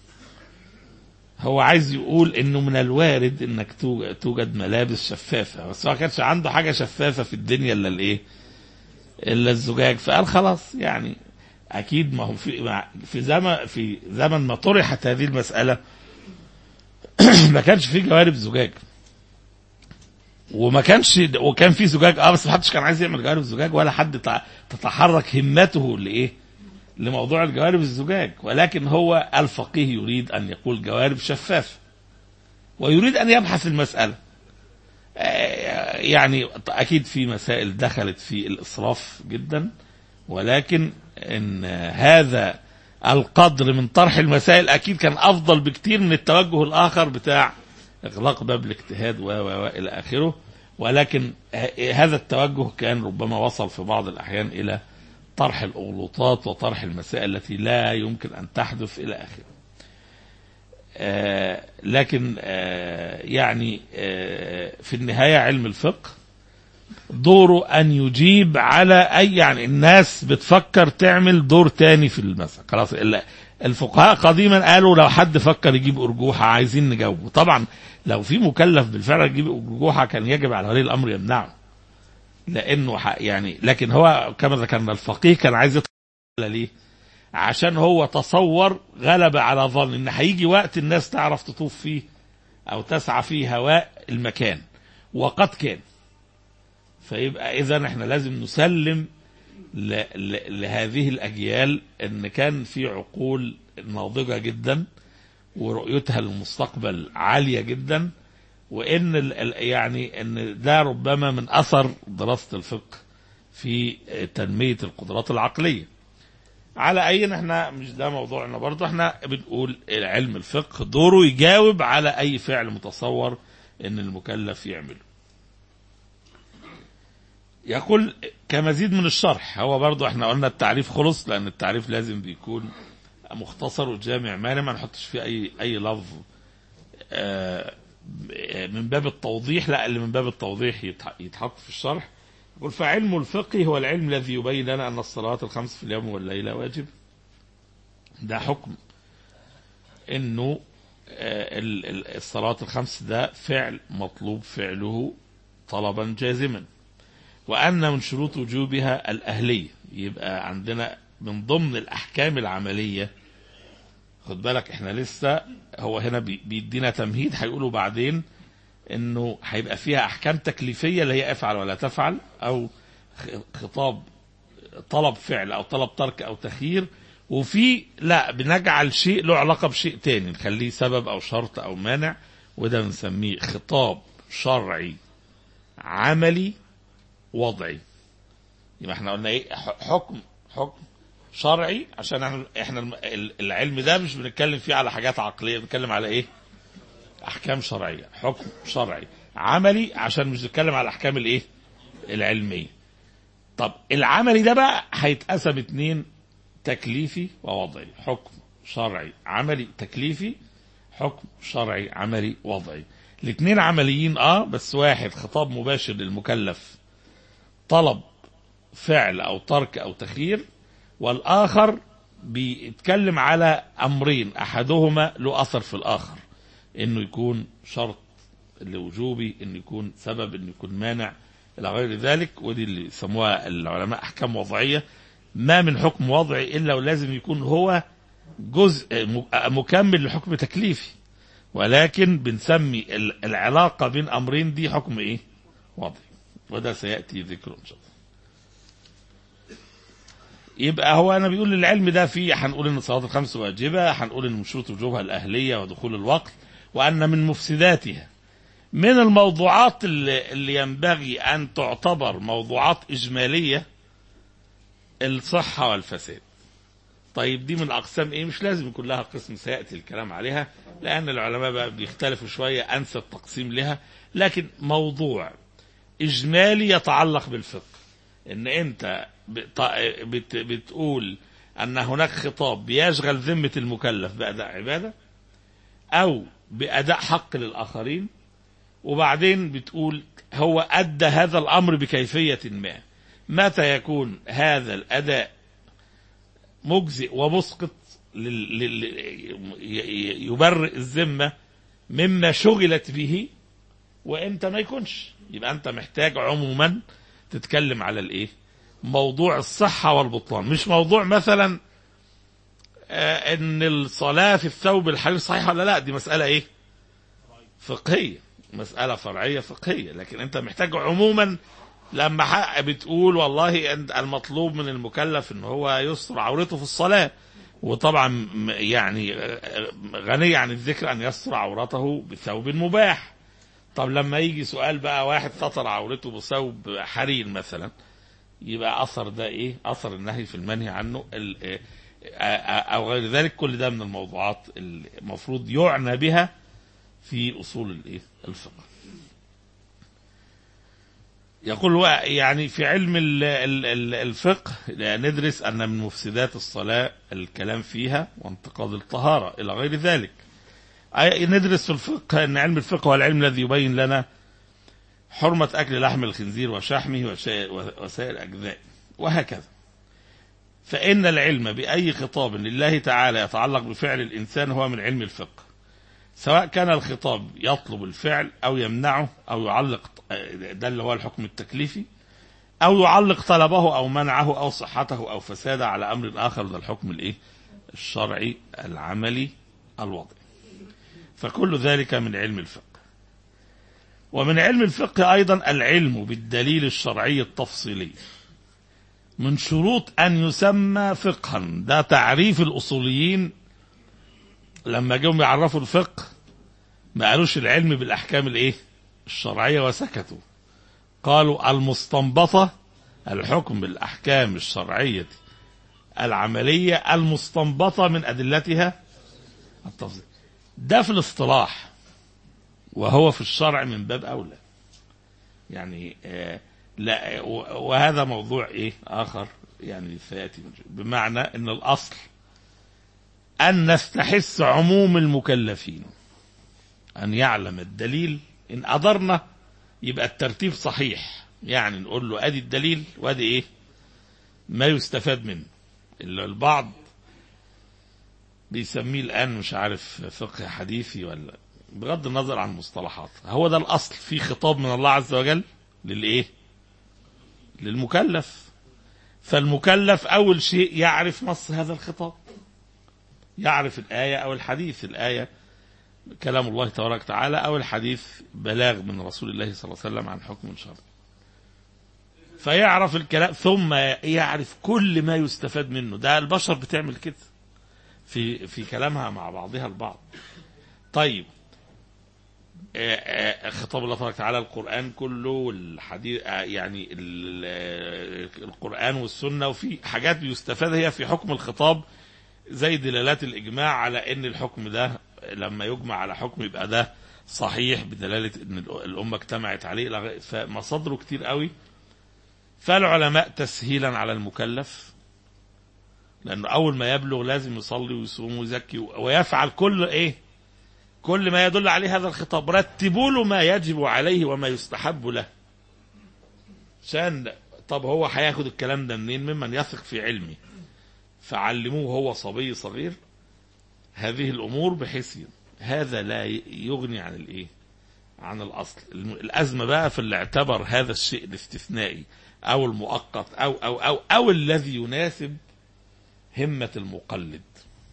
Speaker 2: هو عايز يقول إنه من الوارد إنك توج- توجد ملابس شفافة بس هو ما كانش عنده حاجة شفافة في الدنيا إلا الإيه؟ إلا الزجاج فقال خلاص يعني اكيد ما هو في مع- في زمن في زمن ما طرحت هذه المساله ما كانش في جوارب زجاج وما كانش وكان في زجاج اه بس ما حدش كان عايز يعمل جوارب زجاج ولا حد تع- تتحرك همته لايه؟ لموضوع الجوارب الزجاج ولكن هو الفقيه يريد ان يقول جوارب شفافه ويريد ان يبحث المساله آه، يعني اكيد في مسائل دخلت في الاسراف جدا ولكن ان هذا القدر من طرح المسائل اكيد كان افضل بكتير من التوجه الاخر بتاع اغلاق باب الاجتهاد و و و الى اخره ولكن ه- هذا التوجه كان ربما وصل في بعض الاحيان الى طرح الاغلوطات وطرح المسائل التي لا يمكن ان تحدث الى اخره. آه لكن آه يعني آه في النهايه علم الفقه دوره ان يجيب على اي يعني الناس بتفكر تعمل دور تاني في المسألة خلاص ال- الفقهاء قديما قالوا لو حد فكر يجيب ارجوحه عايزين نجاوبه طبعا لو في مكلف بالفعل يجيب ارجوحه كان يجب على ولي الامر يمنعه لانه ح- يعني لكن هو كما ذكرنا الفقيه كان عايز يطلع ليه عشان هو تصور غلب على ظن ان هيجي وقت الناس تعرف تطوف فيه او تسعى فيه هواء المكان وقد كان فيبقى اذا احنا لازم نسلم ل... ل... لهذه الاجيال ان كان في عقول ناضجه جدا ورؤيتها للمستقبل عاليه جدا وان ال... ال- يعني ان ده ربما من اثر دراسه الفقه في تنميه القدرات العقليه على اي احنا مش ده موضوعنا برضه احنا بنقول علم الفقه دوره يجاوب على اي فعل متصور ان المكلف يعمله يقول كمزيد من الشرح هو برضو احنا قلنا التعريف خلص لان التعريف لازم بيكون مختصر وجامع مانع ما نحطش فيه اي اي لفظ آه، من باب التوضيح لا اللي من باب التوضيح يتح- يتحط في الشرح يقول فعلم الفقه هو العلم الذي يبين لنا ان الصلوات الخمس في اليوم والليله واجب ده حكم انه آه، ال- ال- الصلوات الخمس ده فعل مطلوب فعله طلبا جازما وأن من شروط وجوبها الأهلية يبقى عندنا من ضمن الأحكام العملية خد بالك احنا لسه هو هنا بي- بيدينا تمهيد هيقولوا بعدين انه هيبقى فيها احكام تكليفيه اللي هي افعل ولا تفعل او خ- خطاب طلب فعل او طلب ترك او تخيير وفي لا بنجعل شيء له علاقه بشيء تاني نخليه سبب او شرط او مانع وده بنسميه خطاب شرعي عملي وضعي يبقى احنا قلنا ايه ح- حكم حكم شرعي عشان احنا احنا الم- ال- العلم ده مش بنتكلم فيه على حاجات عقليه بنتكلم على ايه احكام شرعيه حكم شرعي عملي عشان مش بنتكلم على الاحكام الايه العلميه طب العملي ده بقى هيتقسم اتنين تكليفي ووضعي حكم شرعي عملي تكليفي حكم شرعي عملي وضعي الاثنين عمليين اه بس واحد خطاب مباشر للمكلف طلب فعل او ترك او تخيير والاخر بيتكلم على امرين احدهما له اثر في الاخر انه يكون شرط لوجوبي انه يكون سبب انه يكون مانع الى غير ذلك ودي اللي يسموها العلماء احكام وضعيه ما من حكم وضعي الا ولازم يكون هو جزء م- مكمل لحكم تكليفي ولكن بنسمي ال- العلاقه بين امرين دي حكم ايه وضعي وده سياتي ذكره ان شاء الله يبقى هو انا بيقول العلم ده فيه هنقول ان الصلاه الخمس واجبه هنقول ان من شروط وجوبها الاهليه ودخول الوقت وان من مفسداتها من الموضوعات اللي, اللي ينبغي ان تعتبر موضوعات اجماليه الصحه والفساد طيب دي من اقسام ايه مش لازم يكون لها قسم سياتي الكلام عليها لان العلماء بقى بيختلفوا شويه انسى التقسيم لها لكن موضوع اجمالي يتعلق بالفقه ان انت بت- بت- بتقول أن هناك خطاب بيشغل ذمة المكلف بأداء عبادة أو بأداء حق للآخرين وبعدين بتقول هو أدى هذا الأمر بكيفية ما متى يكون هذا الأداء مجزئ ومسقط لل- لل- ي- يبرئ الذمة مما شغلت به وامتى ما يكونش يبقى انت محتاج عموما تتكلم على الايه موضوع الصحة والبطلان مش موضوع مثلا آه ان الصلاة في الثوب الحرير صحيحة ولا لا دي مسألة ايه فقهية مسألة فرعية فقهية لكن انت محتاج عموما لما حق بتقول والله أنت المطلوب من المكلف ان هو يستر عورته في الصلاة وطبعا م- يعني آه، غني عن الذكر ان يستر عورته بثوب مباح طب لما يجي سؤال بقى واحد سطر عورته بثوب حرير مثلا يبقى اثر ده ايه اثر النهي في المنهي عنه ال- آه، آه، او غير ذلك كل ده من الموضوعات المفروض يعنى بها في اصول الايه الفقه يقول هو يعني في علم ال- ال- ال- الفقه ندرس ان من مفسدات الصلاه الكلام فيها وانتقاض الطهاره الى غير ذلك أي- ندرس في الفقه ان علم الفقه هو العلم الذي يبين لنا حرمة أكل لحم الخنزير وشحمه وشا- وسائر أجزائه وهكذا فإن العلم بأي خطاب لله تعالى يتعلق بفعل الإنسان هو من علم الفقه سواء كان الخطاب يطلب الفعل أو يمنعه أو يعلق ده اللي هو الحكم التكليفي أو يعلق طلبه أو منعه أو صحته أو فساده على أمر آخر ده الحكم الإيه الشرعي العملي الوضعي فكل ذلك من علم الفقه ومن علم الفقه أيضا العلم بالدليل الشرعي التفصيلي من شروط أن يسمى فقها ده تعريف الأصوليين لما جم يعرفوا الفقه ما قالوش العلم بالأحكام الإيه الشرعية وسكتوا قالوا المستنبطة الحكم بالأحكام الشرعية العملية المستنبطة من أدلتها التفصيل ده في الاصطلاح وهو في الشرع من باب أولى يعني آه لا و- وهذا موضوع إيه آخر يعني سيأتي من جد. بمعنى أن الأصل أن نستحث عموم المكلفين أن يعلم الدليل إن قدرنا يبقى الترتيب صحيح يعني نقول له أدي الدليل وأدي إيه ما يستفاد منه إلا البعض بيسميه الآن مش عارف فقه حديثي ولا بغض النظر عن المصطلحات هو ده الأصل في خطاب من الله عز وجل للإيه للمكلف فالمكلف أول شيء يعرف نص هذا الخطاب يعرف الآية أو الحديث الآية كلام الله تبارك وتعالى أو الحديث بلاغ من رسول الله صلى الله عليه وسلم عن حكم شرعي فيعرف الكلام ثم يعرف كل ما يستفاد منه ده البشر بتعمل كده في في كلامها مع بعضها البعض طيب آه، آه، خطاب الله تبارك وتعالى القرآن كله والحديث آه، يعني ال- آه، القرآن والسنة وفي حاجات بيستفاد هي في حكم الخطاب زي دلالات الإجماع على أن الحكم ده لما يجمع على حكم يبقى ده صحيح بدلالة أن الأمة اجتمعت عليه إلى غير- فمصادره كتير قوي فالعلماء تسهيلا على المكلف لأنه أول ما يبلغ لازم يصلي ويصوم ويزكي ويفعل كل إيه كل ما يدل عليه هذا الخطاب رتبوا له ما يجب عليه وما يستحب له عشان طب هو هياخد الكلام ده منين ممن يثق في علمه فعلموه وهو صبي صغير هذه الامور بحيث هذا لا يغني عن الايه عن الاصل الم- الازمه بقى في اللي اعتبر هذا الشيء الاستثنائي او المؤقت او او او او الذي يناسب همه المقلد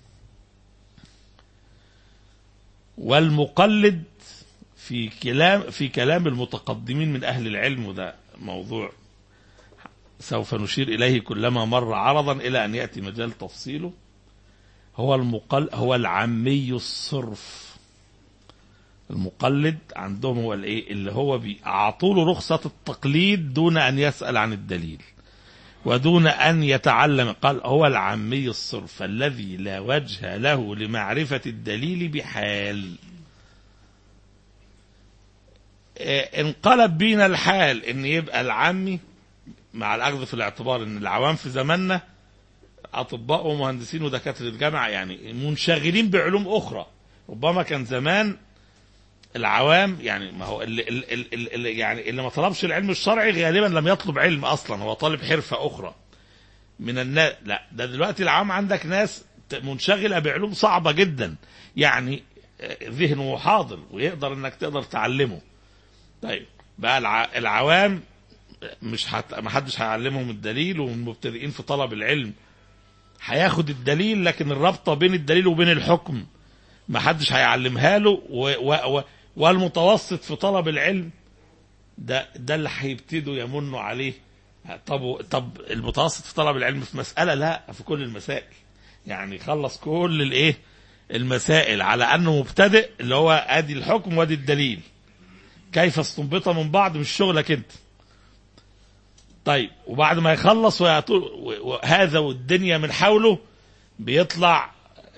Speaker 2: والمقلد في كلام في كلام المتقدمين من اهل العلم وده موضوع سوف نشير اليه كلما مر عرضا الى ان ياتي مجال تفصيله هو المقل هو العامي الصرف المقلد عندهم هو الايه اللي هو اعطوا له رخصه التقليد دون ان يسال عن الدليل ودون ان يتعلم قال هو العامي الصرف الذي لا وجه له لمعرفه الدليل بحال آه، انقلب بينا الحال ان يبقى العامي مع الاخذ في الاعتبار ان العوام في زماننا اطباء ومهندسين ودكاتره الجامعه يعني منشغلين بعلوم اخرى ربما كان زمان العوام يعني ما هو اللي, اللي, اللي, اللي يعني اللي ما طلبش العلم الشرعي غالبا لم يطلب علم اصلا هو طالب حرفه اخرى من الناس لا ده دلوقتي العام عندك ناس منشغله بعلوم صعبه جدا يعني ذهنه حاضر ويقدر انك تقدر تعلمه طيب بقى الع... العوام مش هت... ما حدش هيعلمهم الدليل والمبتدئين في طلب العلم هياخد الدليل لكن الرابطه بين الدليل وبين الحكم ما حدش هيعلمها له و... و... و... والمتوسط في طلب العلم ده ده اللي هيبتدوا يمنوا عليه طب طب المتوسط في طلب العلم في مساله لا في كل المسائل يعني خلص كل الايه المسائل على انه مبتدئ اللي هو ادي الحكم وادي الدليل كيف استنبط من بعض مش شغلك انت طيب وبعد ما يخلص ويعطول وهذا والدنيا من حوله بيطلع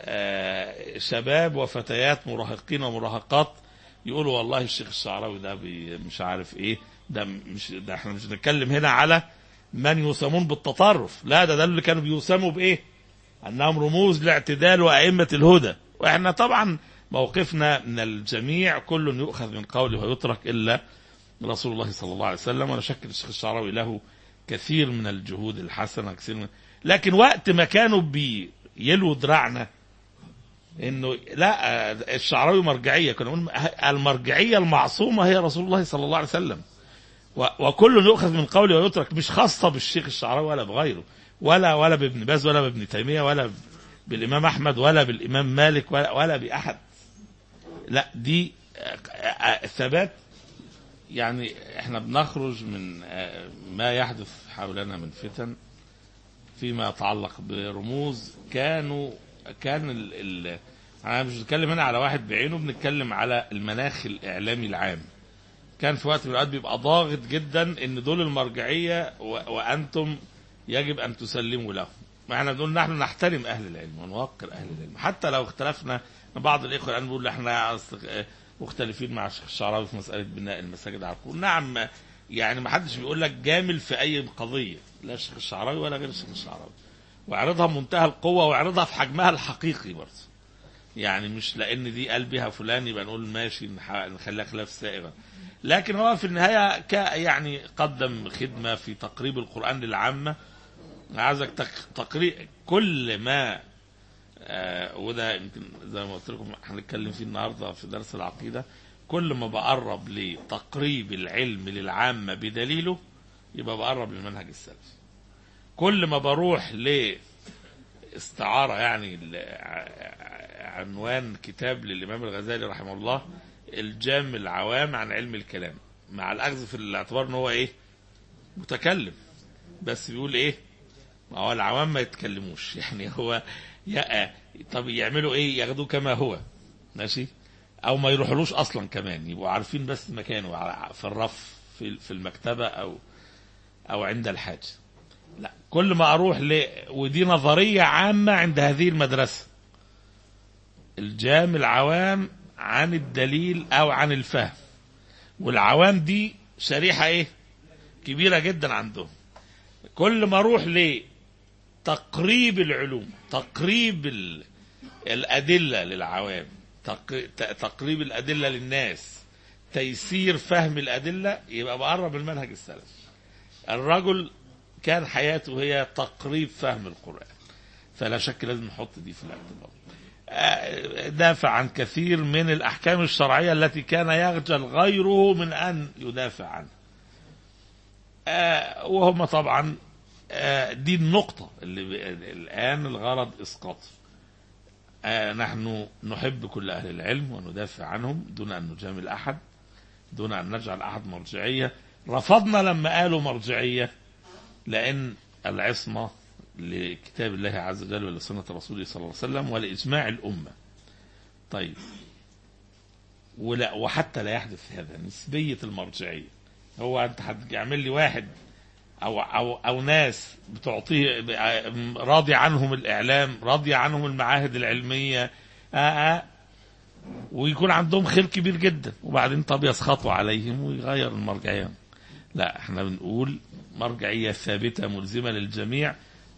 Speaker 2: آه شباب وفتيات مراهقين ومراهقات يقولوا والله الشيخ الشعراوي ده مش عارف ايه ده مش ده احنا مش بنتكلم هنا على من يسمون بالتطرف لا ده ده اللي كانوا بيسموا بايه انهم رموز لاعتدال وائمه الهدى واحنا طبعا موقفنا من الجميع كل يؤخذ من قوله ويترك الا رسول الله صلى الله عليه وسلم وانا شكر الشيخ الشعراوي له كثير من الجهود الحسنه كثير من لكن وقت ما كانوا بيلوا دراعنا انه لا الشعراوي مرجعيه كنا نقول المرجعيه المعصومه هي رسول الله صلى الله عليه وسلم وكل يؤخذ من قوله ويترك مش خاصه بالشيخ الشعراوي ولا بغيره ولا ولا بابن باز ولا بابن تيميه ولا بالامام احمد ولا بالامام مالك ولا, ولا باحد لا دي ثبات يعني احنا بنخرج من ما يحدث حولنا من فتن فيما يتعلق برموز كانوا كان ال ال انا مش بتكلم هنا على واحد بعينه بنتكلم على المناخ الاعلامي العام كان في وقت من الاوقات بيبقى ضاغط جدا ان دول المرجعيه و... وانتم يجب ان تسلموا لهم احنا بنقول نحن نحترم اهل العلم ونوقر اهل العلم حتى لو اختلفنا بعض الاخوه الان بيقول احنا مختلفين مع الشيخ الشعراوي في مساله بناء المساجد على القبور نعم يعني ما حدش بيقول لك جامل في اي قضيه لا الشيخ الشعراوي ولا غير الشيخ الشعراوي واعرضها بمنتهى القوه واعرضها في حجمها الحقيقي برضه يعني مش لان دي قال بها فلان يبقى نقول ماشي نخليها خلاف سائغه لكن هو في النهايه ك يعني قدم خدمه في تقريب القران للعامه عايزك تقريب كل ما آه وده يمكن زي ما قلت لكم هنتكلم فيه النهارده في درس العقيده كل ما بقرب لتقريب العلم للعامه بدليله يبقى بقرب للمنهج السلفي كل ما بروح لاستعاره يعني عنوان كتاب للامام الغزالي رحمه الله الجام العوام عن علم الكلام مع الاخذ في الاعتبار ان هو ايه متكلم بس بيقول ايه ما هو العوام ما يتكلموش يعني هو يا طب يعملوا ايه ياخدوه كما هو ماشي او ما يروحلوش اصلا كمان يبقوا عارفين بس مكانه في الرف في في المكتبه او او عند الحاجه لا كل ما اروح ل ودي نظريه عامه عند هذه المدرسه الجام العوام عن الدليل او عن الفهم والعوام دي شريحه ايه كبيره جدا عندهم كل ما اروح لتقريب العلوم تقريب ال... الادله للعوام تق... تقريب الادله للناس تيسير فهم الادله يبقى بقرب المنهج السلفي الرجل كان حياته هي تقريب فهم القران فلا شك لازم نحط دي في الاعتبار دافع عن كثير من الأحكام الشرعية التي كان يخجل غيره من أن يدافع عنها وهم طبعا دي النقطة اللي الآن الغرض إسقاطه نحن نحب كل أهل العلم وندافع عنهم دون أن نجامل أحد دون أن نجعل أحد مرجعية رفضنا لما قالوا مرجعية لأن العصمة لكتاب الله عز وجل ولسنة رسوله صلى الله عليه وسلم ولإجماع الأمة طيب ولا وحتى لا يحدث هذا نسبية المرجعية هو أنت هتعمل لي واحد أو أو أو ناس بتعطيه راضي عنهم الإعلام راضي عنهم المعاهد العلمية آآ آآ ويكون عندهم خير كبير جدا وبعدين طب يسخطوا عليهم ويغير المرجعية لا احنا بنقول مرجعية ثابتة ملزمة للجميع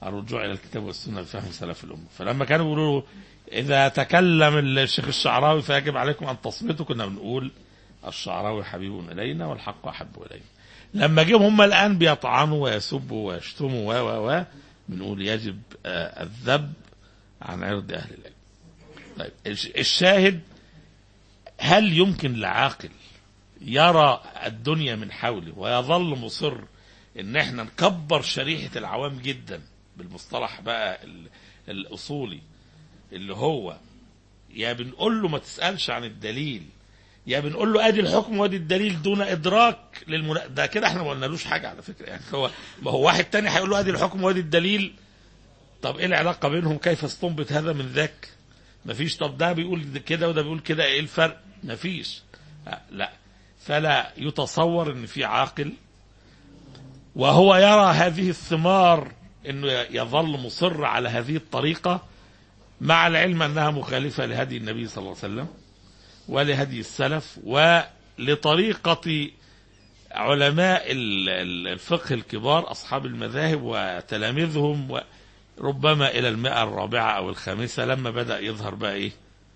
Speaker 2: الرجوع إلى الكتاب والسنة بفهم سلف الأمة فلما كانوا بيقولوا له إذا تكلم الشيخ الشعراوي فيجب عليكم أن تصمتوا كنا بنقول الشعراوي حبيب إلينا والحق أحب إلينا لما جيهم هم الآن بيطعنوا ويسبوا ويشتموا و و و بنقول يجب آه، الذب عن عرض أهل العلم طيب الش- الشاهد هل يمكن لعاقل يرى الدنيا من حوله ويظل مصر ان احنا نكبر شريحة العوام جدا بالمصطلح بقى ال- الاصولي اللي هو يا بنقول له ما تسألش عن الدليل يا بنقول له ادي الحكم وادي الدليل دون ادراك للمنا... ده كده احنا ما قلنالوش حاجه على فكره يعني هو ما هو واحد تاني هيقول له ادي الحكم وادي الدليل طب ايه العلاقه بينهم كيف استنبط هذا من ذاك مفيش طب ده بيقول كده وده بيقول كده ايه الفرق مفيش آه، لا فلا يتصور ان في عاقل وهو يرى هذه الثمار انه يظل مصر على هذه الطريقه مع العلم انها مخالفه لهدي النبي صلى الله عليه وسلم ولهدي السلف ولطريقه علماء ال- ال- الفقه الكبار اصحاب المذاهب وتلاميذهم وربما الى المئه الرابعه او الخامسه لما بدا يظهر بقى ايه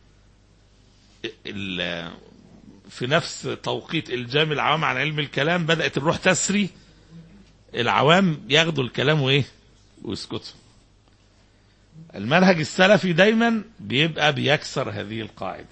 Speaker 2: ال- في نفس توقيت الجام العوام عن علم الكلام بدات الروح تسري العوام ياخدوا الكلام وايه ويسكتوا المنهج السلفي دايما بيبقى بيكسر هذه القاعده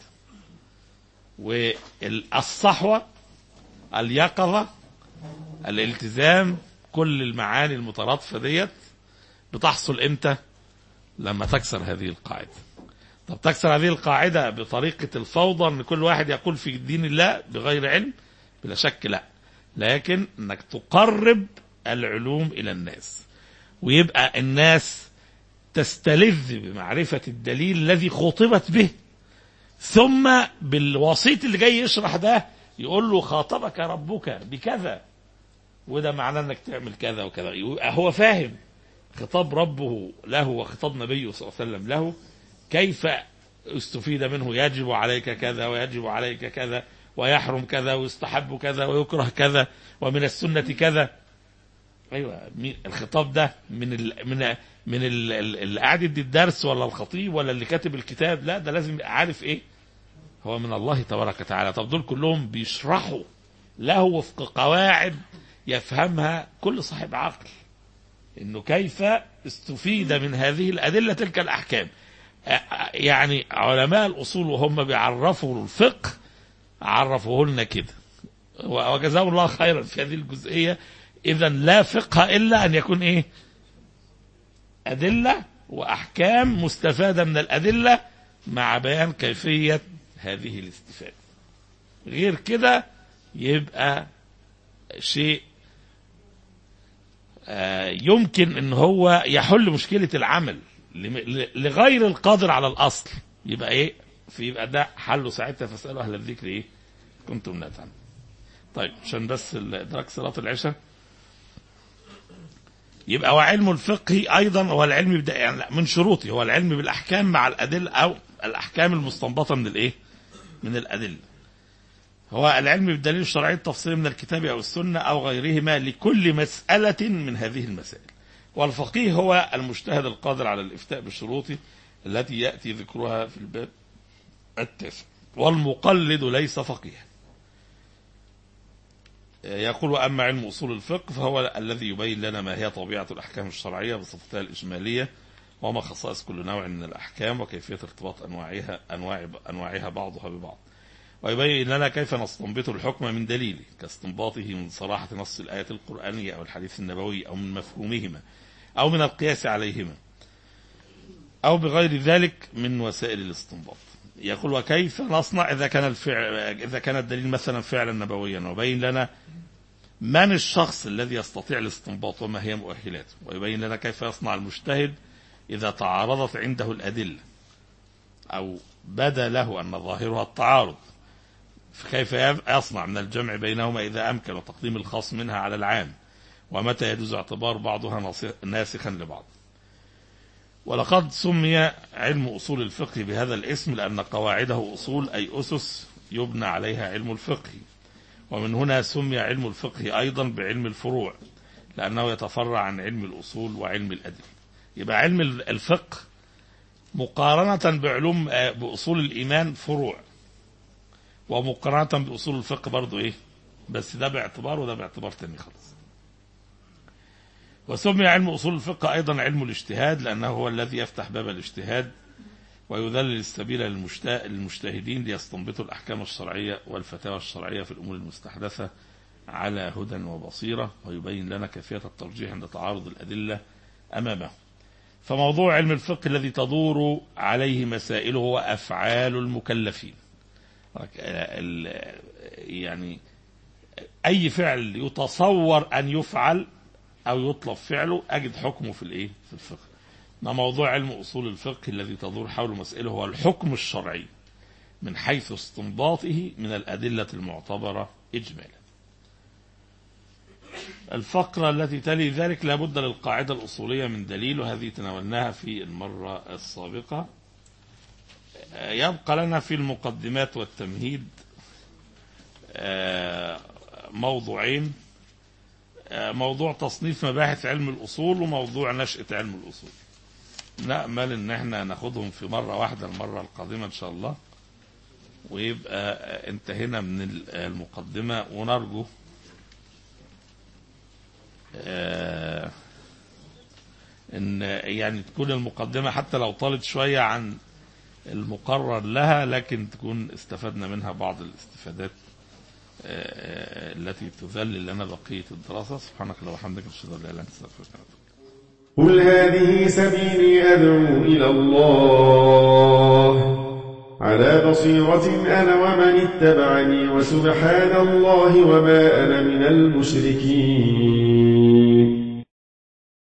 Speaker 2: والصحوه اليقظه الالتزام كل المعاني المترادفه ديت بتحصل امتى لما تكسر هذه القاعده طب تكسر هذه القاعده بطريقه الفوضى ان كل واحد يقول في دين الله بغير علم بلا شك لا لكن انك تقرب العلوم الى الناس ويبقى الناس تستلذ بمعرفه الدليل الذي خطبت به ثم بالوسيط اللي جاي يشرح ده يقول له خاطبك ربك بكذا وده معناه انك تعمل كذا وكذا يبقى هو فاهم خطاب ربه له وخطاب نبيه صلى الله عليه وسلم له كيف استفيد منه يجب عليك كذا ويجب عليك كذا ويحرم كذا ويستحب كذا ويكره كذا ومن السنة كذا ايوه مين- الخطاب ده من ال من من ال- ال- اللي قاعد يدي الدرس ولا الخطيب ولا اللي كاتب الكتاب لا ده لازم يبقى عارف ايه هو من الله تبارك وتعالى طب دول كلهم بيشرحوا له وفق قواعد يفهمها كل صاحب عقل انه كيف استفيد من هذه الادله تلك الاحكام أ- أ- يعني علماء الاصول وهم بيعرفوا الفقه عرفوه لنا كده و- وجزاهم الله خيرا في هذه الجزئيه اذا لا فقه الا ان يكون ايه ادله واحكام مستفاده من الادله مع بيان كيفيه هذه الاستفاده غير كده يبقى شيء آه، يمكن ان هو يحل مشكله العمل لم- ل- لغير القادر على الاصل يبقى ايه في يبقى ده حله ساعتها فاسالوا اهل الذكر ايه كنتم لا تعلمون طيب عشان بس ال- ادراك صلاه العشاء يبقى وعلم الفقه ايضا هو العلم بدا يعني لا، من شروطه هو العلم بالاحكام مع الادله او الاحكام المستنبطه من الايه من الادله هو العلم بالدليل الشرعي التفصيلي من الكتاب او السنه او غيرهما لكل مساله من هذه المسائل والفقيه هو المجتهد القادر على الافتاء بشروطه التي ياتي ذكرها في الباب التاسع والمقلد ليس فقيها يقول واما علم اصول الفقه فهو الذي يبين لنا ما هي طبيعه الاحكام الشرعيه بصفتها الاجماليه وما خصائص كل نوع من الاحكام وكيفيه ارتباط انواعها انواع انواعها بعضها ببعض ويبين لنا كيف نستنبط الحكم من دليله كاستنباطه من صراحه نص الايه القرانيه او الحديث النبوي او من مفهومهما او من القياس عليهما او بغير ذلك من وسائل الاستنباط يقول وكيف نصنع اذا كان الفعل اذا كان الدليل مثلا فعلا نبويا وبين لنا من الشخص الذي يستطيع الاستنباط وما هي مؤهلاته ويبين لنا كيف يصنع المجتهد إذا تعارضت عنده الأدلة أو بدا له أن ظاهرها التعارض فكيف يصنع من الجمع بينهما إذا أمكن وتقديم الخاص منها على العام ومتى يجوز اعتبار بعضها ناسخا لبعض ولقد سمي علم أصول الفقه بهذا الاسم لأن قواعده أصول أي أسس يبنى عليها علم الفقه ومن هنا سمي علم الفقه أيضا بعلم الفروع لأنه يتفرع عن علم الأصول وعلم الأدلة يبقى علم الفقه مقارنة بعلوم بأصول الإيمان فروع ومقارنة بأصول الفقه برضو إيه بس ده باعتبار وده باعتبار تاني خالص وسمي علم أصول الفقه أيضا علم الاجتهاد لأنه هو الذي يفتح باب الاجتهاد ويذلل السبيل للمجتهدين ليستنبطوا الأحكام الشرعية والفتاوى الشرعية في الأمور المستحدثة على هدى وبصيرة ويبين لنا كيفية الترجيح عند تعارض الأدلة أمامه فموضوع علم الفقه الذي تدور عليه مسائله هو أفعال المكلفين يعني أي فعل يتصور أن يفعل أو يطلب فعله أجد حكمه في الإيه؟ في الفقه ما موضوع علم أصول الفقه الذي تدور حول مسائله هو الحكم الشرعي من حيث استنباطه من الأدلة المعتبرة إجمالا الفقرة التي تلي ذلك لابد للقاعدة الأصولية من دليل وهذه تناولناها في المرة السابقة يبقى لنا في المقدمات والتمهيد موضوعين موضوع تصنيف مباحث علم الأصول وموضوع نشأة علم الأصول نأمل ان احنا ناخدهم في مرة واحدة المرة القادمة ان شاء الله ويبقى انتهينا من المقدمة ونرجو ان يعني تكون المقدمة حتى لو طالت شوية عن المقرر لها لكن تكون استفدنا منها بعض الاستفادات التي تذلل لنا بقية الدراسة سبحانك اللهم وبحمدك نشهد ان لا اله الا انت استغفرك
Speaker 3: قل هذه سبيلي أدعو إلى الله على بصيرة أنا ومن اتبعني وسبحان الله وما أنا من المشركين